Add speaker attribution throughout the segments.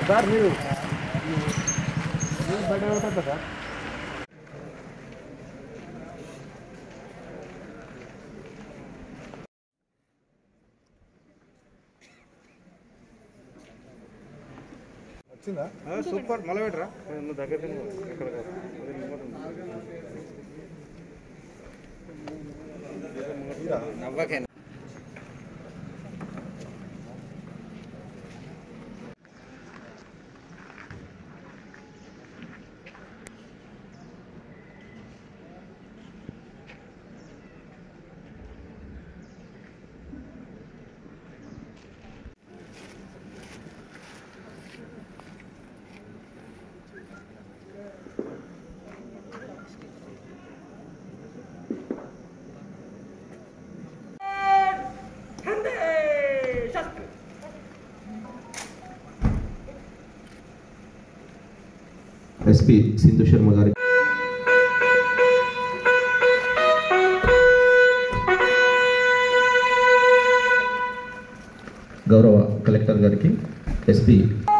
Speaker 1: sir మీరు మీరు బయట ఉంటుంది సార్ వచ్చిందా
Speaker 2: సూపర్ మళ్ళీ పెట్టరా దగ్గర ఎక్కడ నవ్వకే
Speaker 3: ఎస్పీ సింధు శర్మ గారి గౌరవ కలెక్టర్ గారికి ఎస్పీ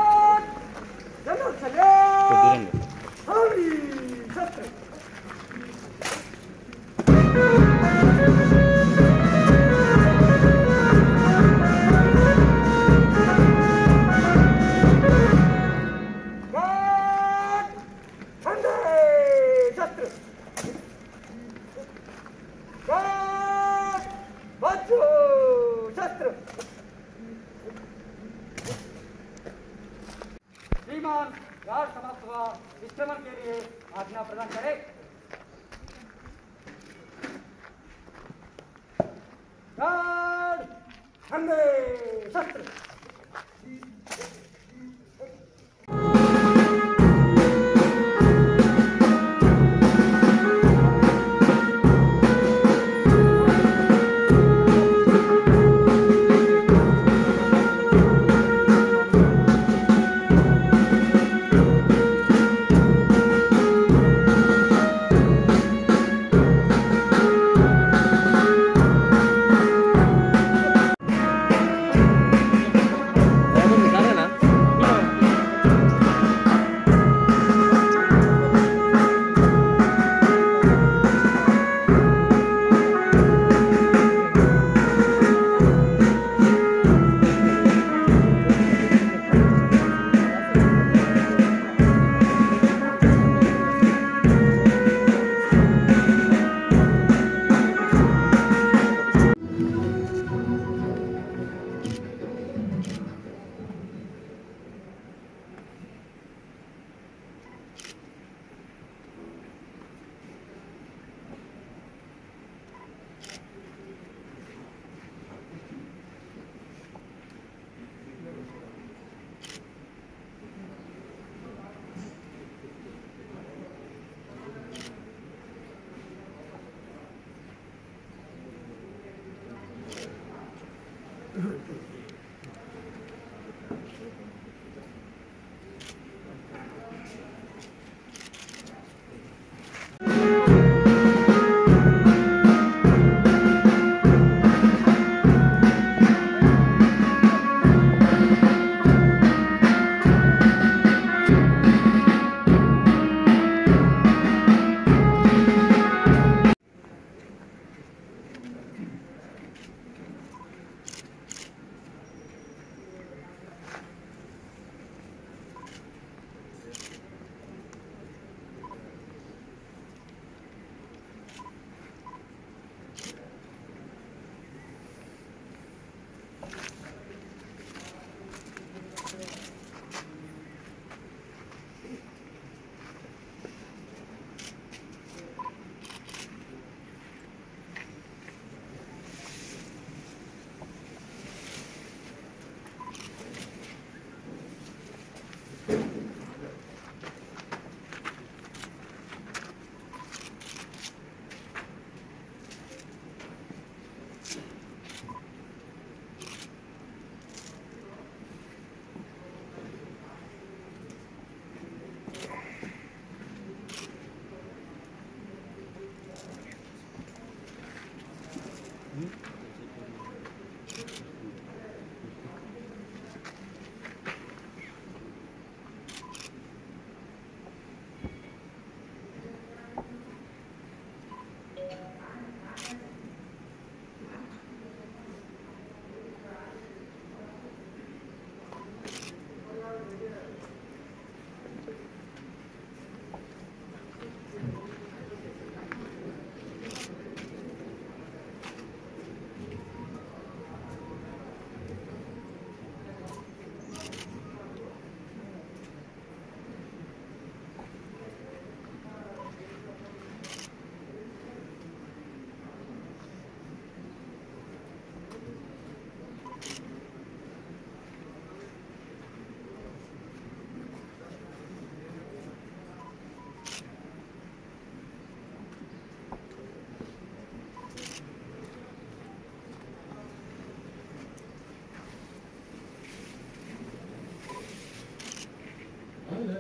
Speaker 4: श्रीमान राज समाज सभा विश्रमण के लिए आज्ञा प्रदान करें राज ठंडे शस्त्र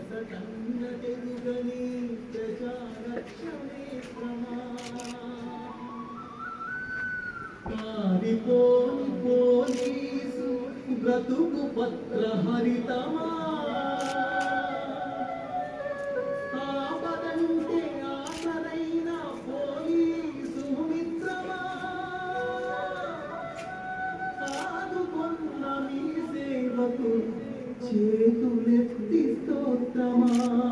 Speaker 1: అలసటన్నటెరుగని ప్రజారక్షణే క్రమా కారిపోని పోలీసు బ్రతుకు పత్ర హరితమా ఆపదంటే ఆసరైన పోలీసు మిత్రమా ఆదుకున్న మీ సేవకు చేతులెత్తి స్తోత్రమా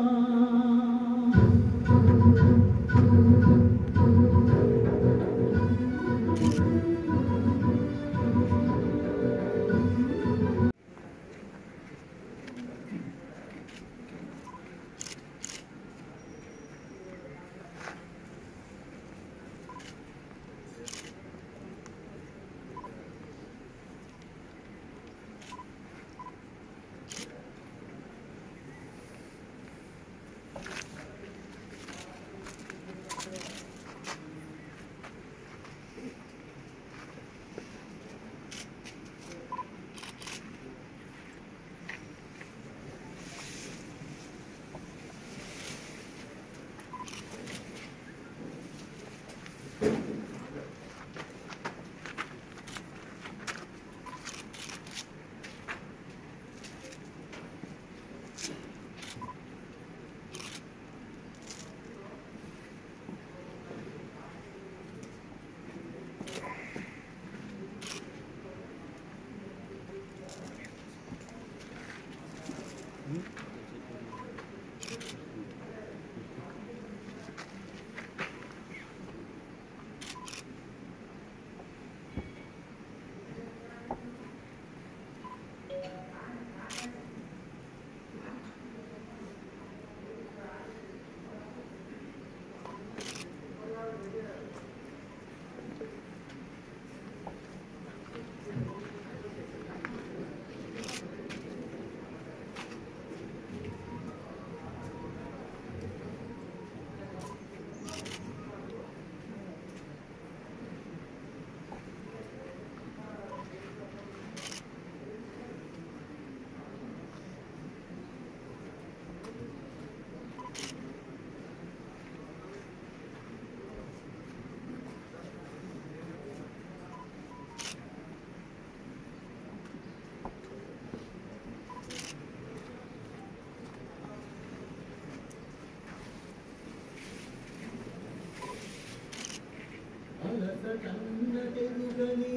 Speaker 1: అలసటన్నటెరుగని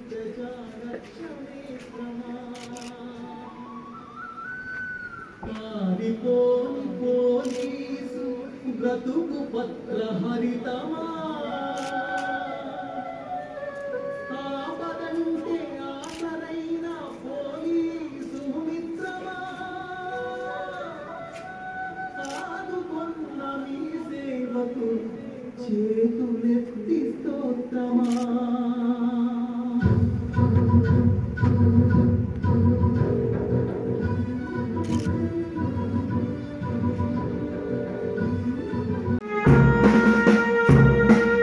Speaker 1: ప్రజారక్షణే క్రమా కారిపోని పోలీసు బ్రతుకు పత్ర హరితమా ఆపదంటే ఆసరైన పోలీసు మిత్రమా ఆదుకున్న మీ సేవకు చేతులెత్తి స్తోత్రమా
Speaker 5: శ్రీ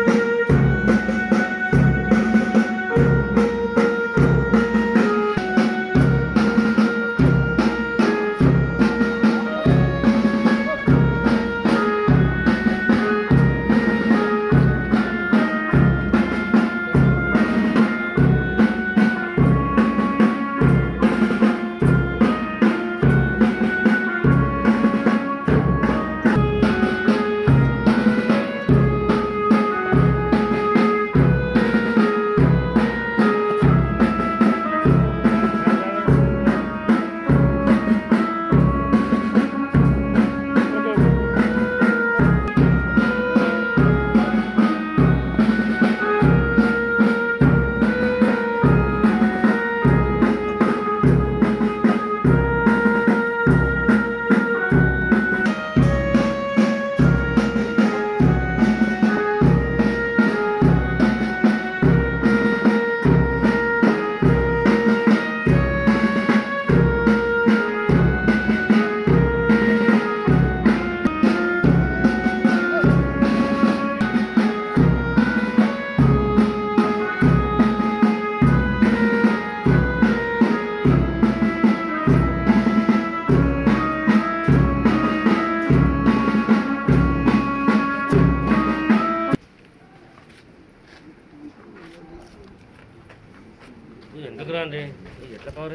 Speaker 2: ఎట్లా కవర్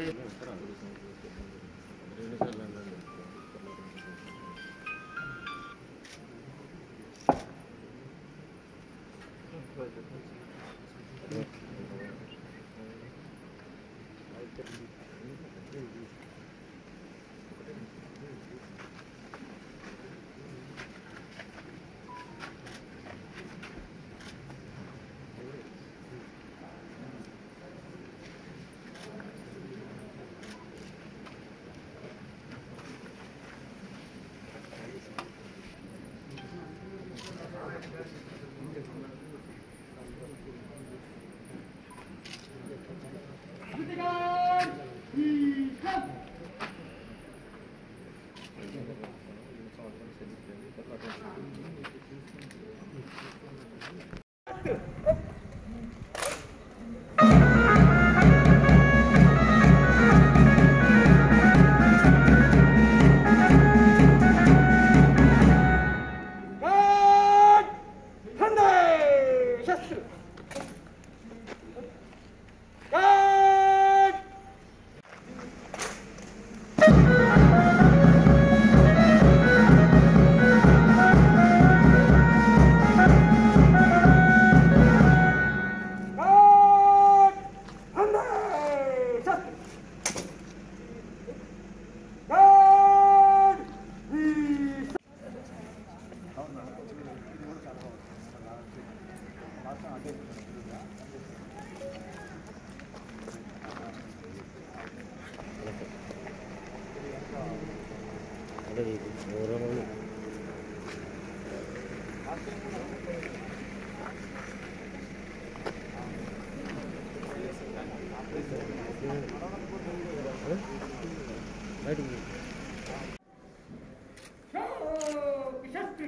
Speaker 4: శస్త్రు శస్త్రు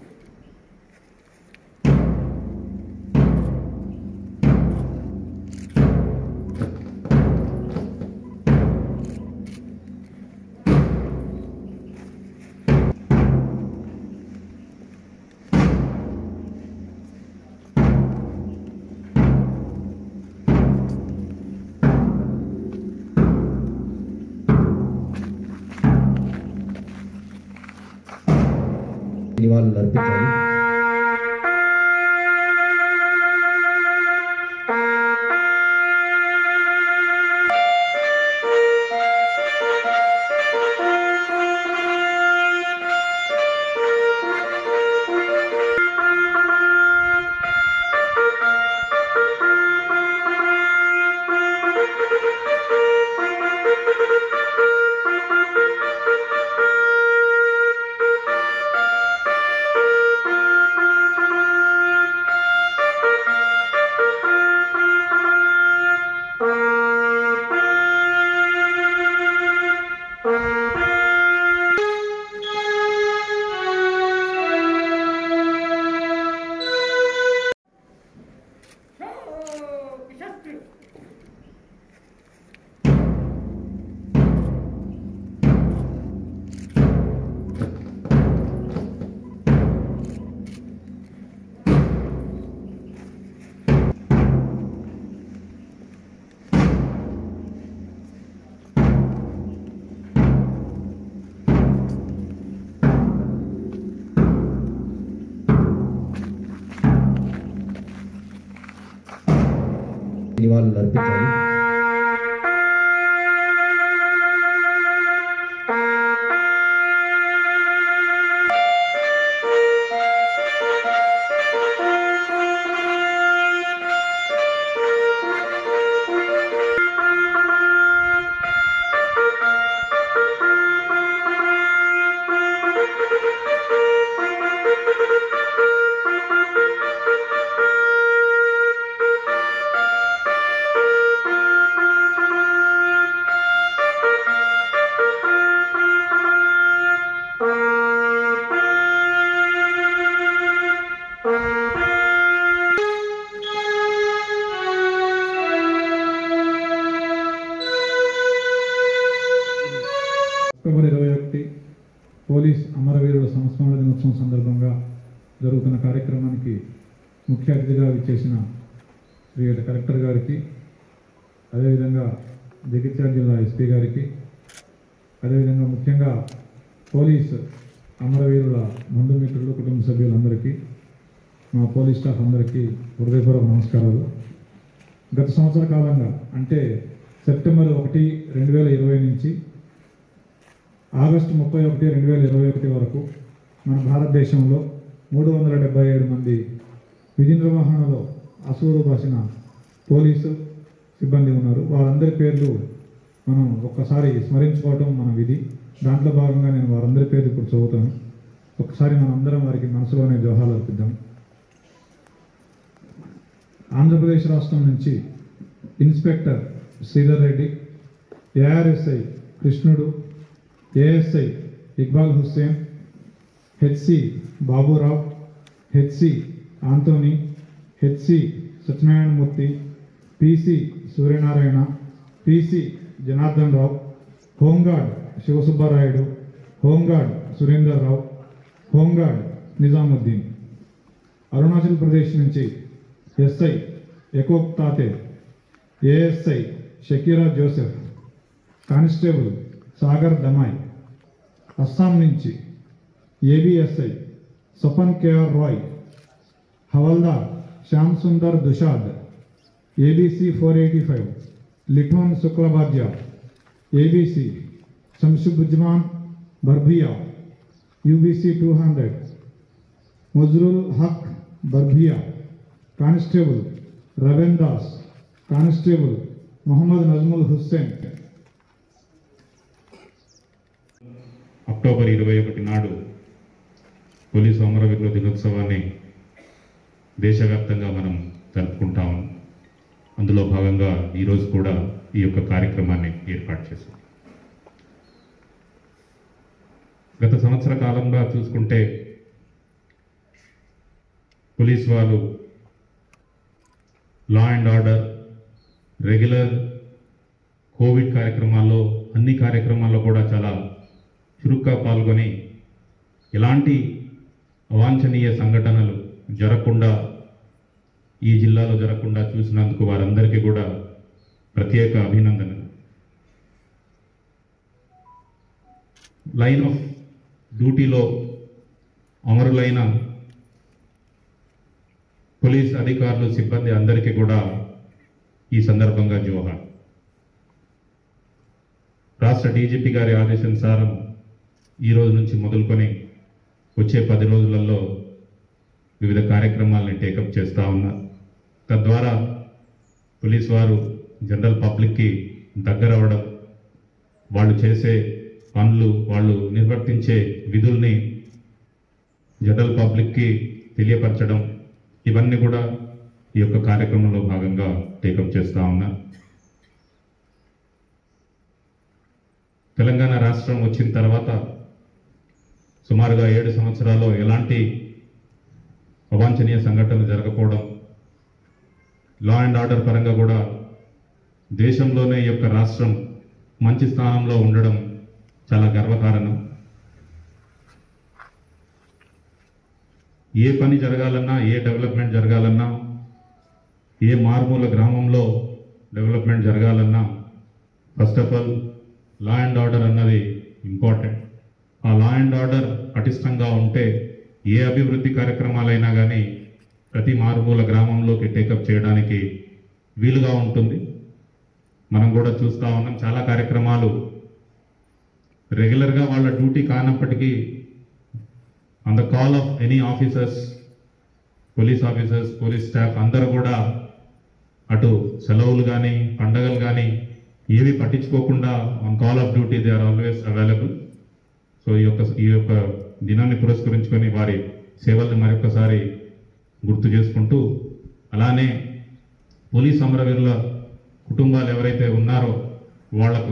Speaker 3: నివాళులు అర్పించాలి
Speaker 4: శస్త్రు
Speaker 3: నివాళులు అర్పించాలి
Speaker 5: అక్టోబర్ ఇరవై ఒకటి పోలీస్ అమరవీరుల సంస్మరణ దినోత్సవం సందర్భంగా జరుగుతున్న కార్యక్రమానికి ముఖ్య అతిథిగా విచ్చేసిన శ్రీ కలెక్టర్ గారికి అదేవిధంగా జగిత్యాల జిల్లా ఎస్పీ గారికి అదేవిధంగా ముఖ్యంగా పోలీస్ అమరవీరుల బంధుమిత్రులు కుటుంబ సభ్యులందరికీ మా పోలీస్ స్టాఫ్ అందరికీ హృదయపూర్వక నమస్కారాలు గత సంవత్సర కాలంగా అంటే సెప్టెంబర్ ఒకటి రెండు వేల ఇరవై నుంచి ఆగస్టు ముప్పై ఒకటి రెండు వేల ఇరవై ఒకటి వరకు మన భారతదేశంలో మూడు వందల డెబ్బై ఏడు మంది విధి నిర్వహణలో అసూరు బాసిన పోలీసు సిబ్బంది ఉన్నారు వారందరి పేర్లు మనం ఒక్కసారి స్మరించుకోవటం మన విధి దాంట్లో భాగంగా నేను వారందరి పేర్లు ఇప్పుడు చదువుతాను ఒకసారి మనం అందరం వారికి మనసులోనే జోహాలు అర్పిద్దాం ఆంధ్రప్రదేశ్ రాష్ట్రం నుంచి ఇన్స్పెక్టర్ శ్రీధర్ రెడ్డి ఏఆర్ఎస్ఐ కృష్ణుడు ASI Iqbal Hussain HC Baburao HC Antony HC Satyanarayana Murthy PC Suryanarayana PC Janardhan రావు హోంగార్డ్ శివసుబ్బారాయుడు హోంగార్డ్ సురేందర్ రావు హోంగార్డ్ నిజాముద్దీన్ అరుణాచల్ ప్రదేశ్ నుంచి SI ఎకోక్ తాతే ASI Shakira Joseph constable Sagar దమాయ్ Assam నుంచి ఏబిఎస్ఐ సపన్ KR Roy havildar Shyam Sundar దుషాద్ ABC four eighty five లిఠోన్ శుక్లభాగ్య ABC శంషుబుజ్మాన్ బర్భియా UBC two hundred ముజ్రుల్ Haq బర్భియా constable రవెన్ Das constable Mohammed Najmul Hussain
Speaker 6: October ఇరవై ఒకటి నాడు పోలీసు అమరవీరుల దినోత్సవాన్ని దేశవ్యాప్తంగా మనం జరుపుకుంటాం అందులో భాగంగా ఈరోజు కూడా ఈ యొక్క కార్యక్రమాన్ని ఏర్పాటు చేశాం గత సంవత్సర కాలంగా చూసుకుంటే పోలీస్ వాళ్ళు law and order regular Covid కార్యక్రమాల్లో అన్ని కార్యక్రమాల్లో కూడా చాలా చురుగ్గా పాల్గొని ఎలాంటి అవాంఛనీయ సంఘటనలు జరగకుండా ఈ జిల్లాలో జరగకుండా చూసినందుకు వారందరికీ కూడా ప్రత్యేక అభినందనలు లైన్ ఆఫ్ డ్యూటీలో అమరులైన పోలీస్ అధికారులు సిబ్బంది అందరికీ కూడా ఈ సందర్భంగా జోహార్ రాష్ట్ర డీజీపీ గారి ఆదేశానుసారం ఈ రోజు నుంచి మొదలుకొని వచ్చే పది రోజులలో వివిధ కార్యక్రమాలని టేకప్ చేస్తూ ఉన్నారు తద్వారా పోలీస్ వారు జనరల్ పబ్లిక్కి దగ్గర అవ్వడం వాళ్ళు చేసే పనులు వాళ్ళు నిర్వర్తించే విధుల్ని జనరల్ పబ్లిక్కి తెలియపరచడం ఇవన్నీ కూడా ఈ యొక్క కార్యక్రమంలో భాగంగా టేకప్ చేస్తూ ఉన్నా తెలంగాణ రాష్ట్రం వచ్చిన తర్వాత సుమారుగా ఏడు సంవత్సరాల్లో ఎలాంటి అవాంఛనీయ సంఘటనలు జరగకపోవడం లా అండ్ ఆర్డర్ పరంగా కూడా దేశంలోనే ఈ యొక్క రాష్ట్రం మంచి స్థానంలో ఉండడం చాలా గర్వకారణం ఏ పని జరగాలన్నా ఏ డెవలప్మెంట్ జరగాలన్నా ఏ మారుమూల గ్రామంలో డెవలప్మెంట్ జరగాలన్నా first of all law and order అన్నది ఇంపార్టెంట్ ఆ లా అండ్ ఆర్డర్ పటిష్టంగా ఉంటే ఏ అభివృద్ధి కార్యక్రమాలైనా కానీ ప్రతి మారుమూల గ్రామంలోకి టేకప్ చేయడానికి వీలుగా ఉంటుంది మనం కూడా చూస్తూ ఉన్నాం చాలా కార్యక్రమాలు రెగ్యులర్గా వాళ్ళ డ్యూటీ కానప్పటికీ on the call of any officers police officers police staff అందరూ కూడా అటు సెలవులు కానీ పండగలు కానీ ఏవి పట్టించుకోకుండా on call of duty they are always available so ఈ యొక్క ఈ యొక్క దినాన్ని పురస్కరించుకొని వారి సేవల్ని మరొకసారి గుర్తు చేసుకుంటూ అలానే పోలీస్ అమరవీరుల కుటుంబాలు ఎవరైతే ఉన్నారో వాళ్లకు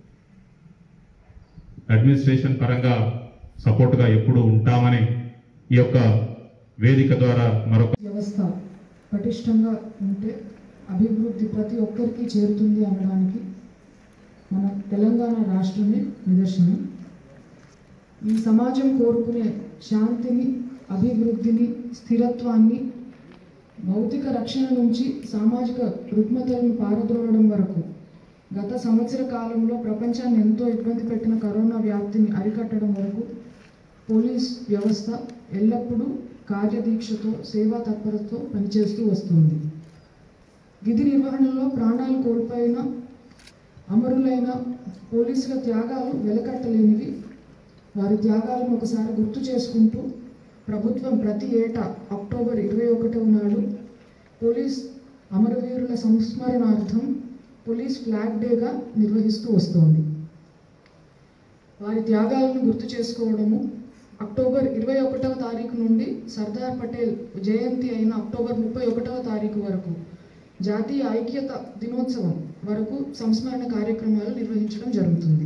Speaker 6: అడ్మినిస్ట్రేషన్ పరంగా సపోర్ట్గా ఎప్పుడు ఉంటామని ఈ యొక్క వేదిక ద్వారా మరొక
Speaker 7: వ్యవస్థ పటిష్టంగా ఉంటే అభివృద్ధి ప్రతి ఒక్కరికి చేరుతుంది అనడానికి మన తెలంగాణ రాష్ట్రమే నిదర్శనం ఈ సమాజం కోరుకునే శాంతిని అభివృద్ధిని స్థిరత్వాన్ని భౌతిక రక్షణ నుంచి సామాజిక రుగ్మతలను పారద్రోలడం వరకు గత సంవత్సర కాలంలో ప్రపంచాన్ని ఎంతో ఇబ్బంది పెట్టిన కరోనా వ్యాప్తిని అరికట్టడం వరకు పోలీస్ వ్యవస్థ ఎల్లప్పుడూ కార్యదీక్షతో సేవా తత్పరతతో పనిచేస్తూ వస్తుంది విధి నిర్వహణలో ప్రాణాలు కోల్పోయిన అమరులైన పోలీసుల త్యాగాలు వెలకట్టలేనివి వారి త్యాగాలను ఒకసారి గుర్తు చేసుకుంటూ ప్రభుత్వం ప్రతి ఏటా అక్టోబర్ ఇరవై ఒకటవ నాడు పోలీస్ అమరవీరుల సంస్మరణార్థం పోలీస్ ఫ్లాగ్ డేగా నిర్వహిస్తూ వస్తోంది వారి త్యాగాలను గుర్తు చేసుకోవడము అక్టోబర్ ఇరవై ఒకటవ తారీఖు నుండి సర్దార్ పటేల్ జయంతి అయిన అక్టోబర్ ముప్పై ఒకటవ తారీఖు వరకు జాతీయ ఐక్యత దినోత్సవం వరకు సంస్మరణ కార్యక్రమాలు నిర్వహించడం జరుగుతుంది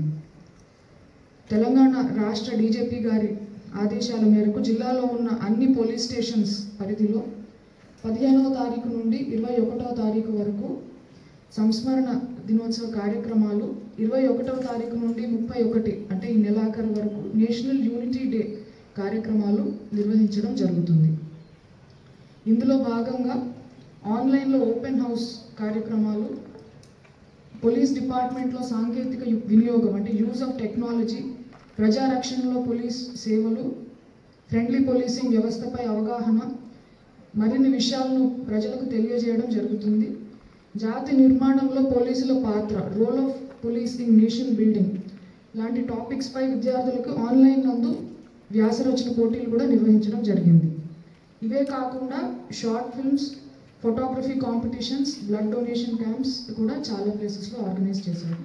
Speaker 7: తెలంగాణ రాష్ట్ర డీజీపీ గారి ఆదేశాల మేరకు జిల్లాలో ఉన్న అన్ని పోలీస్ స్టేషన్స్ పరిధిలో పదిహేనవ తారీఖు నుండి ఇరవై ఒకటవ తారీఖు వరకు సంస్మరణ దినోత్సవ కార్యక్రమాలు ఇరవై ఒకటవ తారీఖు నుండి ముప్పై ఒకటి అంటే ఈ నెలాఖరు వరకు నేషనల్ యూనిటీ డే కార్యక్రమాలు నిర్వహించడం జరుగుతుంది ఇందులో భాగంగా ఆన్లైన్లో ఓపెన్ హౌస్ కార్యక్రమాలు పోలీస్ డిపార్ట్మెంట్లో సాంకేతిక యు- వినియోగం అంటే యూజ్ ఆఫ్ టెక్నాలజీ ప్రజారక్షణలో పోలీస్ సేవలు ఫ్రెండ్లీ పోలీసింగ్ వ్యవస్థపై అవగాహన మరిన్ని విషయాలను ప్రజలకు తెలియజేయడం జరుగుతుంది జాతి నిర్మాణంలో పోలీసుల పాత్ర role of police in nation building లాంటి టాపిక్స్పై విద్యార్థులకు ఆన్లైన్ నందు వ్యాసరచన పోటీలు కూడా నిర్వహించడం జరిగింది ఇవే కాకుండా short films photography competitions blood donation camps కూడా చాలా ప్లేసెస్లో ఆర్గనైజ్ చేశారు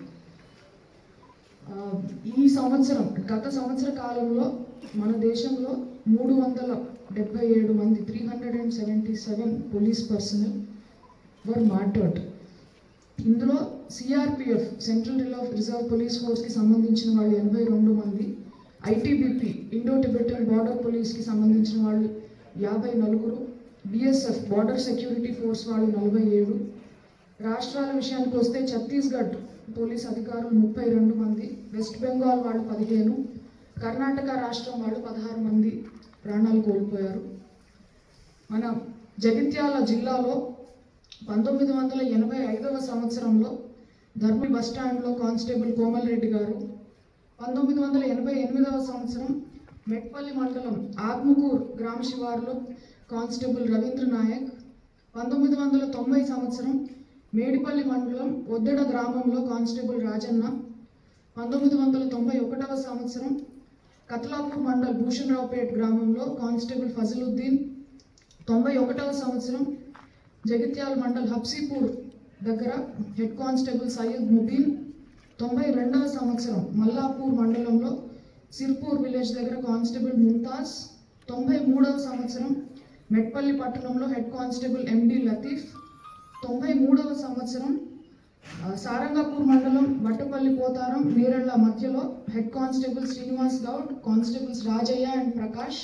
Speaker 7: ఆ, ఈ సంవత్సరం గత సంవత్సర కాలంలో మన దేశంలో మూడు వందల డెబ్బై ఏడు మంది three hundred and seventy seven police personnel were martyred ఇందులో CRPF central reserve reserve police ఫోర్స్కి సంబంధించిన వాళ్ళు ఎనభై రెండు మంది ఐటీబీపీ ఇండో టిబెటన్ బార్డర్ పోలీస్కి సంబంధించిన వాళ్ళు యాభై నలుగురు బిఎస్ఎఫ్ బార్డర్ సెక్యూరిటీ ఫోర్స్ వాళ్ళు నలభై ఏడు రాష్ట్రాల విషయానికి వస్తే ఛత్తీస్గఢ్ పోలీస్ అధికారులు ముప్పై రెండు మంది వెస్ట్ బెంగాల్ వాళ్ళు పదిహేను కర్ణాటక రాష్ట్రం వాళ్ళు పదహారు మంది ప్రాణాలు కోల్పోయారు మన జగిత్యాల జిల్లాలో పంతొమ్మిది వందల ఎనభై ఐదవ సంవత్సరంలో ధర్మి బస్టాండ్లో కానిస్టేబుల్ కోమల్ రెడ్డి గారు పంతొమ్మిది వందల ఎనభై ఎనిమిదవ సంవత్సరం మెట్పల్లి మండలం ఆత్మకూర్ గ్రామ శివారులో కానిస్టేబుల్ రవీంద్ర నాయక్ పంతొమ్మిది వందల తొంభై సంవత్సరం మేడిపల్లి మండలం ఒద్దెడ గ్రామంలో కానిస్టేబుల్ రాజన్న పంతొమ్మిది వందల తొంభై ఒకటవ సంవత్సరం కత్లాపూర్ మండల్ భూషణరావుపేట్ గ్రామంలో కానిస్టేబుల్ ఫజలుద్దీన్ తొంభై ఒకటవ సంవత్సరం జగిత్యాల మండల్ హబ్సీపూర్ దగ్గర హెడ్ కానిస్టేబుల్ సయ్యద్ ముబీన్ తొంభై రెండవ సంవత్సరం మల్లాపూర్ మండలంలో సిర్పూర్ విలేజ్ దగ్గర కానిస్టేబుల్ ముంతాజ్ తొంభై మూడవ సంవత్సరం మెట్పల్లి పట్టణంలో హెడ్ కానిస్టేబుల్ ఎండి లతీఫ్ తొంభై మూడవ సంవత్సరం ఆ, సారంగపూర్ మండలం వట్టపల్లి పోతారం నీరళ్ళ మధ్యలో head constable Srinivas Goud constables Rajaiah and Prakash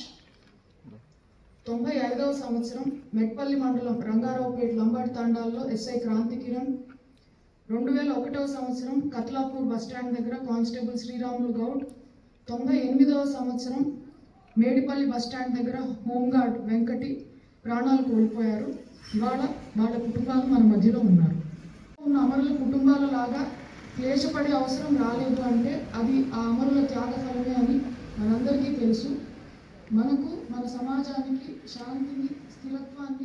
Speaker 7: తొంభై ఐదవ సంవత్సరం మెట్పల్లి మండలం రంగారావుపేట లంబాడి తాండాల్లో ఎస్ఐ క్రాంతి కిరణ్ రెండు వేల ఒకటవ సంవత్సరం కత్లాపూర్ బస్టాండ్ దగ్గర కానిస్టేబుల్ శ్రీరాములు గౌడ్ తొంభై ఎనిమిదవ సంవత్సరం మేడిపల్లి బస్టాండ్ దగ్గర హోంగార్డ్ వెంకటి ప్రాణాలు కోల్పోయారు ఇవాళ వాళ్ళ కుటుంబాలు మన మధ్యలో ఉన్నారు ఉన్న అమరుల కుటుంబాల లాగా క్లేశపడే అవసరం రాలేదు అంటే అది ఆ అమరుల త్యాగ ఫలమే అని మనందరికీ తెలుసు మనకు మన సమాజానికి శాంతిని స్థిరత్వాన్ని